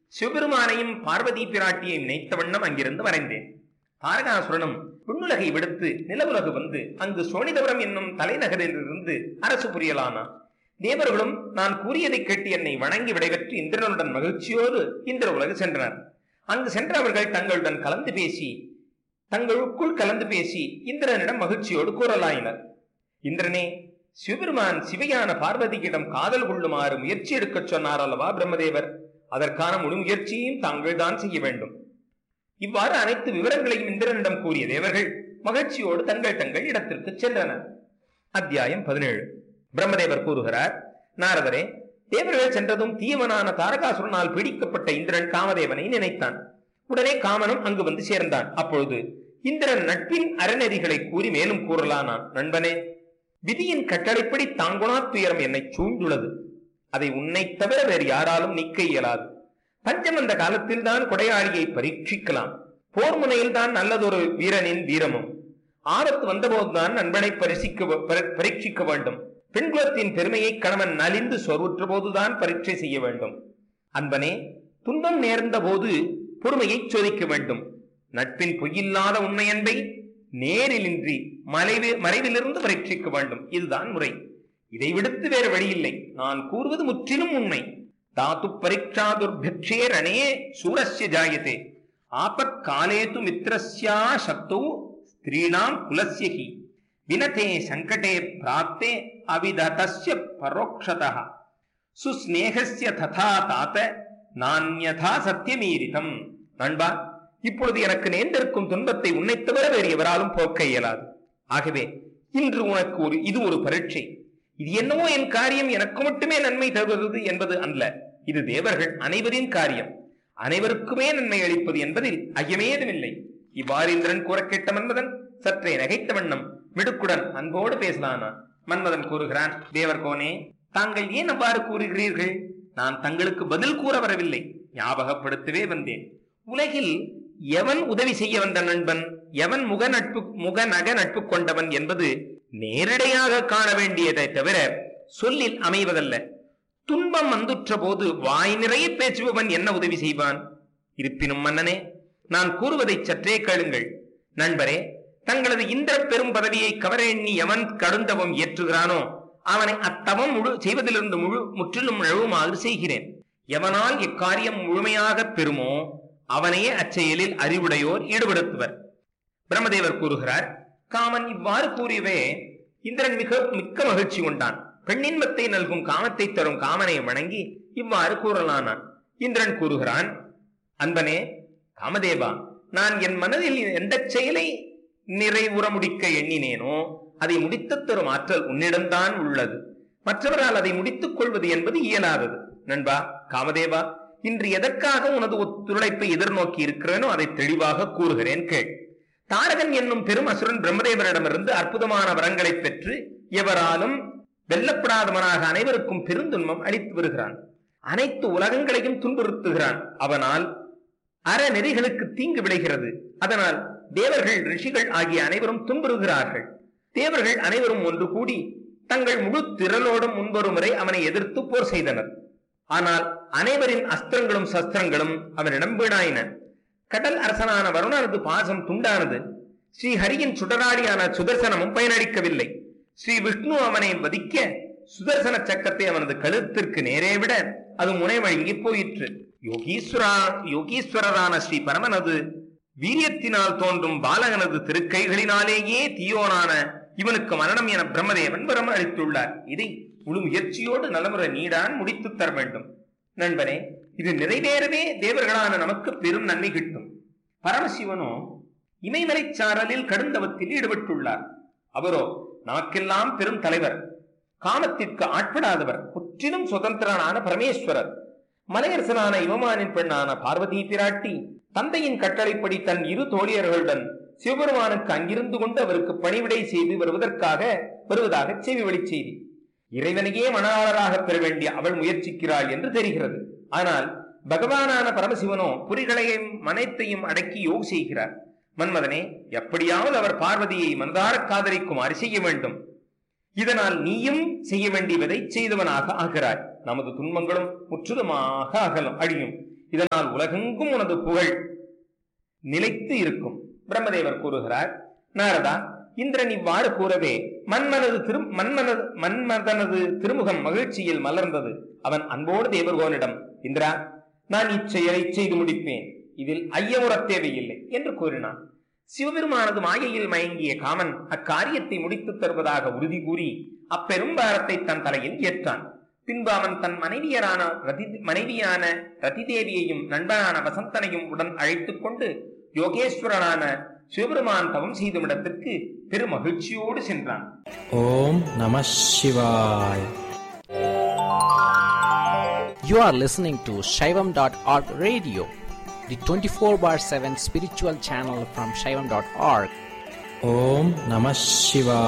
சிவபெருமானையும் பார்வதி பிராட்டியையும் நினைத்த வண்ணம் அங்கிருந்து வரைந்தேன் தாரகாசுரனும் விண்ணுலகை விடுத்து நிலவுலகு வந்து அங்கு சோனிதபுரம் என்னும் தலைநகரிலிருந்து அரசு புரியலானான் தேவர்களும் நான் கூறியதை கேட்டு என்னை வணங்கி விடைபெற்று இந்திரனுடன் மகிழ்ச்சியோடு இந்திர உலகு சென்றனர் அங்கு சென்றவர்கள் தங்களுடன் கலந்து பேசி தங்களுக்குள் கலந்து பேசி இந்திரனிடம் மகிழ்ச்சியோடு கூறலாயினர் இந்திரனே சிவபெருமான் சிவையான பார்வதியிடம் காதல் கொள்ளுமாறு முயற்சி எடுக்கச் சொன்னார் அல்லவா பிரம்மதேவர் அதற்கான முழு முயற்சியையும் தாங்கள் தான் செய்ய வேண்டும் இவ்வாறு அனைத்து விவரங்களையும் இந்திரனிடம் கூறிய தேவர்கள் மகிழ்ச்சியோடு தங்கள் தங்கள் இடத்திற்கு சென்றனர் அத்தியாயம் பதினேழு பிரம்மதேவர் கூறுகிறார் நாரதரே தேவர்கள் சென்றதும் தீயவனான தாரகாசுரனால் பீடிக்கப்பட்ட இந்திரன் காமதேவனை நினைத்தான் உடனே காமனும் அங்கு வந்து சேர்ந்தான் அப்பொழுது இந்திரன் நட்பின் அறநெறிகளை கூறி மேலும் கூறலானான் நண்பனே விதியின் கட்டளைப்படி தாங்குணா துயரம் என்னை சூழ்ந்துள்ளது அதை உன்னை தவிர வேறு யாராலும் நீக்க இயலாது பஞ்சமந்த காலத்தில் தான் கொடையாளியை பரீட்சிக்கலாம் போர் முனையில் தான் நல்லதொரு வீரனின் வீரமும் ஆபத்து வந்தபோதுதான் நண்பனை பரிசிக்க பரி- பரீட்சிக்க வேண்டும் பெண்குலத்தின் பெருமையை கணவன் நலிந்து சொர்வுற்ற போதுதான் பரீட்சை செய்ய வேண்டும் அன்பனே துன்பம் நேர்ந்த போது பொறுமையை சோதிக்க வேண்டும் நட்பின் பொய்யில்லாத உண்மையன்பை நேரிலின்றி மலைவி மறைவிலிருந்து பரீட்சிக்க வேண்டும் இதுதான் முறை இதை விடுத்து வேறு வழியில்லை நான் கூறுவது முற்றிலும் உண்மை தாத்து பரீட்சா துர்பிக்ஷே ரணே சூரஸ்ய ஜாயதே ஆபத் காலேது மித்ரஸ்யா சக்தௌ ஸ்திரீணாம் குலஸ்ய ஹி வினதே சங்கடே பிராப்தே அவிததஸ்ய பரோக்ஷதः சுஸ்நேகஸ்ய ததா தாத்த நான்யதா சத்தியமீரிதம் நண்பா இப்பொழுது எனக்கு நேர்ந்திருக்கும் துன்பத்தை உன்னைத் தவிர வேறு எவராலும் போக்க இயலாது ஆகவே இன்று உனக்கு ஒரு இது ஒரு பரீட்சை இது என்னவோ என் காரியம் எனக்கு மட்டுமே நன்மை தருவது என்பது அல்ல இது தேவர்கள் அனைவரின் காரியம் அனைவருக்குமே நன்மை அளிப்பது என்பதில் ஐயமேதுமில்லை இவ்வாறு இந்திரன் கூற கேட்ட மன்மதன் சற்றே நகைத்த வண்ணம் மிடுக்குடன் அன்போடு பேசலானான் மன்மதன் கூறுகிறான் தேவர் கோனே தாங்கள் ஏன் அவ்வாறு கூறுகிறீர்கள் நான் தங்களுக்கு பதில் கூற வரவில்லை ஞாபகப்படுத்தவே வந்தேன் உலகில் எவன் உதவி செய்ய வந்த நண்பன் எவன் முக நட்பு முக நக நட்பு கொண்டவன் என்பது நேரடியாக காண வேண்டியதை தவிர சொல்லில் அமைவதல்ல துன்பம் வந்துற்ற போது வாய் நிறைய பேசுபவன் என்ன உதவி செய்வான் இருப்பினும் மன்னனே நான் கூறுவதை சற்றே கேளுங்கள் நண்பரே தங்களது இந்திர பெரும் பதவியை கவர எண்ணி எவன் கடுந்தவம் ஏற்றுகிறானோ அவனை அத்தவம் முழு செய்வதிலிருந்து முழு முற்றிலும் நழுவுமாறு செய்கிறேன் எவனால் இக்காரியம் முழுமையாக பெறுமோ அவனையே அச்செயலில் அறிவுடையோர் ஈடுபடுத்துவர் பிரம்மதேவர் கூறுகிறார் காமன் இவ்வாறு கூறியவே இந்திரன் மிக மிக்க மகிழ்ச்சி கொண்டான் பெண்ணின்மத்தை நல்கும் காமத்தை தரும் காமனை வணங்கி இவ்வாறு கூறலானான் இந்திரன் கூறுகிறான் அன்பனே காமதேவா நான் என் மனதில் எந்த செயலை நிறைவுற முடிக்க எண்ணினேனோ அதை முடித்துத் தரும் ஆற்றல் உன்னிடம்தான் உள்ளது மற்றவரால் அதை முடித்துக் கொள்வது என்பது இயலாதது நண்பா காமதேவா இன்று எதற்காக உனது ஒத்துழைப்பை எதிர்நோக்கி இருக்கிறேனோ அதை தெளிவாக கூறுகிறேன் கேள் தாரகன் என்னும் பெரும் அசுரன் பிரம்மதேவரிடமிருந்து அற்புதமான வரங்களை பெற்று எவராலும் வெல்லப்படாதவனாக அனைவருக்கும் பெருந்துன்பம் அளித்து வருகிறான் அனைத்து உலகங்களையும் துன்புறுத்துகிறான் அவனால் அறநெறிகளுக்கு தீங்கு விளைகிறது அதனால் தேவர்கள் ரிஷிகள் ஆகிய அனைவரும் துன்புறுகிறார்கள் தேவர்கள் அனைவரும் ஒன்று கூடி தங்கள் முழு திரளோடும் முன்வரும் வரை அவனை எதிர்த்து போர் செய்தனர் ஆனால் அனைவரின் அஸ்திரங்களும் சஸ்திரங்களும் அவனிடம் வீணாயின கடல் அரசனான வருணனது பாசம் துண்டானது ஸ்ரீ ஹரியின் சுடராடியான சுதர்சனமும் பயனளிக்கவில்லை ஸ்ரீ விஷ்ணு அவனை வதிக்க சுதர்சன சக்கரத்தை அவனது கழுத்திற்கு நேரே விட அது முனை வழங்கி போயிற்று யோகீஸ்வரா யோகீஸ்வரரான ஸ்ரீ பரமனது வீரியத்தினால் தோன்றும் பாலகனது திருக்கைகளினாலேயே தீயோனான இவனுக்கு மரணம் என பிரம்மதேவன் வரம் அளித்துள்ளார் இதை முழு முயற்சியோடு நலமுறை நீடான் முடித்துத் தர வேண்டும் நண்பனே இது நிறைவேறவே தேவர்களான நமக்கு பெரும் நன்மை கிட்டும் பரமசிவனோ இமைமலைச் சாரலில் கடுந்தவத்தில் ஈடுபட்டுள்ளார் அவரோ நமக்கெல்லாம் பெரும் தலைவர் காமத்திற்கு ஆட்படாதவர் முற்றிலும் சுதந்திரனான பரமேஸ்வரர் மலையரசனான இவமானின் பெண்ணான பார்வதி பிராட்டி தந்தையின் கட்டளைப்படி தன் இரு தோழியர்களுடன் சிவபெருமானுக்கு அங்கிருந்து கொண்டு அவருக்கு பணிவிடை செய்து வருவதற்காக வருவதாக செவி வழிச் செய்தி இறைவனையே மணாளராக பெற வேண்டிய அவள் முயற்சிக்கிறாள் என்று தெரிகிறது ஆனால் பகவானான பரமசிவனோ புரிகளையும் மனைத்தையும் அடக்கி யோக செய்கிறார் மன்மதனே எப்படியாவது அவர் பார்வதியை மனதார காதலிக்குமாறு செய்ய வேண்டும் இதனால் நீயும் செய்ய வேண்டியதை செய்தவனாக ஆகிறாய் நமது துன்பங்களும் முற்றிலுமாக அகலும் அழியும் இதனால் உலகெங்கும் உனது புகழ் நிலைத்து இருக்கும் பிரம்மதேவர் கூறுகிறார் நாரதா இந்திரன் இவ்வாறு கூறவே மன்மனது திரு மன்மனது மன்மதனது திருமுகம் மகிழ்ச்சியில் மலர்ந்தது அவன் அன்போடு தேவர்கோனிடம் இந்திரா நான் இச்செயலை செய்து முடிப்பேன் இதில் ஐயமுறத் தேவையில்லை என்று கூறினான் சிவபெருமானது மாயையில் மயங்கிய காமன் அக்காரியத்தை முடித்துத் தருவதாக உறுதி கூறி அப்பெரும் பாரத்தை தன் தலையில் ஏற்றான் பின்பு அவன் தன் மனைவியரான ரதி மனைவியான ரதிதேவியையும் நண்பனான வசந்தனையும் உடன் அழைத்துக் கொண்டு யோகேஸ்வரனான சிவபெருமான் தவம் செய்தும் இடத்திற்கு பெரும் மகிழ்ச்சியோடு சென்றான் ஓம் நம சிவாய் You are listening to Shaivam.org radio, the 24 bar 7 spiritual channel from Shaivam.org. ஓம் நம சிவாய்